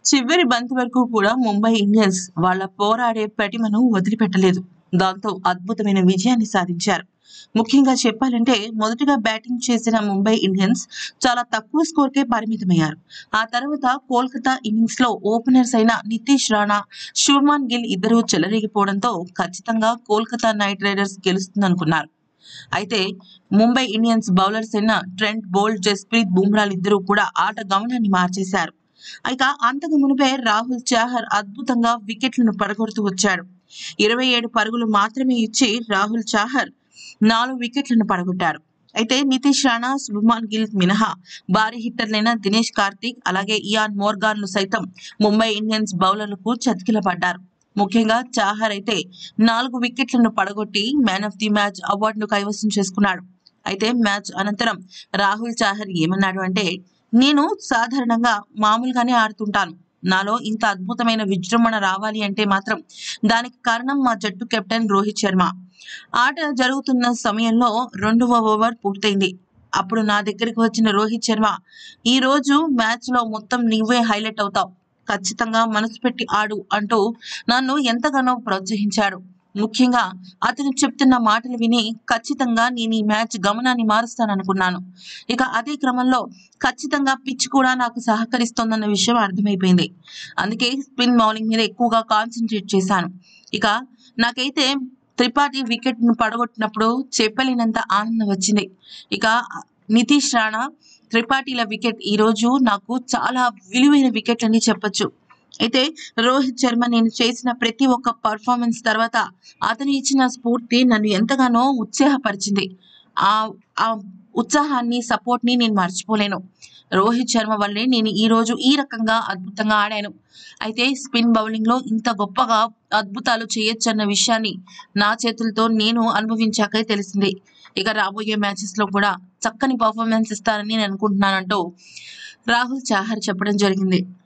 చివరి బంతి వరకు కూడా ముంబై ఇండియన్స్ వాళ్ళ పోరాడే పటిమను వదిలిపెట్టలేదు దాంతో అద్భుతమైన విజయాన్ని సాధించారు ముఖ్యంగా చెప్పాలంటే మొదటగా బ్యాటింగ్ చేసిన ముంబై ఇండియన్స్ చాలా తక్కువ స్కోర్కే పరిమితమయ్యారు ఆ తర్వాత కోల్కతా ఇన్నింగ్స్ లో ఓపెనర్స్ అయిన నితీష్ రాణా శుభ్మాన్ గిల్ ఇద్దరూ చెలరేగిపోవడంతో ఖచ్చితంగా కోల్కతా నైట్ రైడర్స్ గెలుస్తుందనుకున్నారు అయితే ముంబై ఇండియన్స్ బౌలర్స్ అయిన ట్రెంట్ బోల్ట్ జస్ప్రీత్ బుమ్రాలు ఇద్దరూ కూడా ఆట గమనాన్ని మార్చేశారు ఇక అంతకు మునిపే రాహుల్ చాహర్ అద్భుతంగా వికెట్లను పడగొడుతూ వచ్చాడు ఇరవై ఏడు పరుగులు మాత్రమే ఇచ్చి రాహుల్ చాహర్ నాలుగు వికెట్లను పడగొట్టారు అయితే నితీష్ రాణా శుభమాన్ గిల్ మినహా భారీ హిట్టర్లైన దినేష్ కార్తీక్ అలాగే ఇయాన్ మోర్గాన్లు సైతం ముంబై ఇండియన్స్ బౌలర్లకు చతికిలపడ్డారు ముఖ్యంగా చాహర్ అయితే నాలుగు వికెట్లను పడగొట్టి మ్యాన్ ఆఫ్ ది మ్యాచ్ అవార్డును కైవసం చేసుకున్నాడు అయితే మ్యాచ్ అనంతరం రాహుల్ చాహర్ ఏమన్నాడు అంటే నేను సాధారణంగా మామూలుగానే ఆడుతుంటాను నాలో ఇంత అద్భుతమైన విజృంభణ రావాలి అంటే మాత్రం దానికి కారణం మా జట్టు కెప్టెన్ రోహిత్ శర్మ ఆట జరుగుతున్న సమయంలో రెండవ ఓవర్ పూర్తయింది అప్పుడు నా దగ్గరికి వచ్చిన రోహిత్ శర్మ ఈ రోజు మ్యాచ్ లో మొత్తం నీవే హైలైట్ అవుతావు ఖచ్చితంగా మనసు పెట్టి ఆడు అంటూ నన్ను ఎంతగానో ప్రోత్సహించాడు ముఖ్యంగా అతను చెప్తున్న మాటలు విని ఖచ్చితంగా నేను ఈ మ్యాచ్ గమనాన్ని మారుస్తాననుకున్నాను ఇక అదే క్రమంలో ఖచ్చితంగా పిచ్ కూడా నాకు సహకరిస్తోందన్న విషయం అర్థమైపోయింది అందుకే స్పిన్ బౌలింగ్ మీద ఎక్కువగా కాన్సన్ట్రేట్ చేశాను ఇక నాకైతే త్రిపాఠి వికెట్ ను పడగొట్టినప్పుడు చెప్పలేనంత ఆనందం వచ్చింది ఇక నితీష్ రాణా త్రిపాఠిల వికెట్ ఈ రోజు నాకు చాలా విలువైన వికెట్ అని చెప్పొచ్చు అయితే రోహిత్ శర్మ నేను చేసిన ప్రతి ఒక్క పర్ఫార్మెన్స్ తర్వాత అతను ఇచ్చిన స్ఫూర్తి నన్ను ఎంతగానో ఉత్సాహపరిచింది ఆ ఆ ఉత్సాహాన్ని సపోర్ట్ ని నేను మర్చిపోలేను రోహిత్ శర్మ వల్లే నేను ఈ రోజు ఈ రకంగా అద్భుతంగా ఆడాను అయితే స్పిన్ బౌలింగ్ లో ఇంత గొప్పగా అద్భుతాలు చేయొచ్చన్న విషయాన్ని నా చేతులతో నేను అనుభవించాకే తెలిసింది ఇక రాబోయే మ్యాచెస్ లో కూడా చక్కని పర్ఫార్మెన్స్ ఇస్తారని నేను అనుకుంటున్నానంటూ రాహుల్ చాహర్ చెప్పడం జరిగింది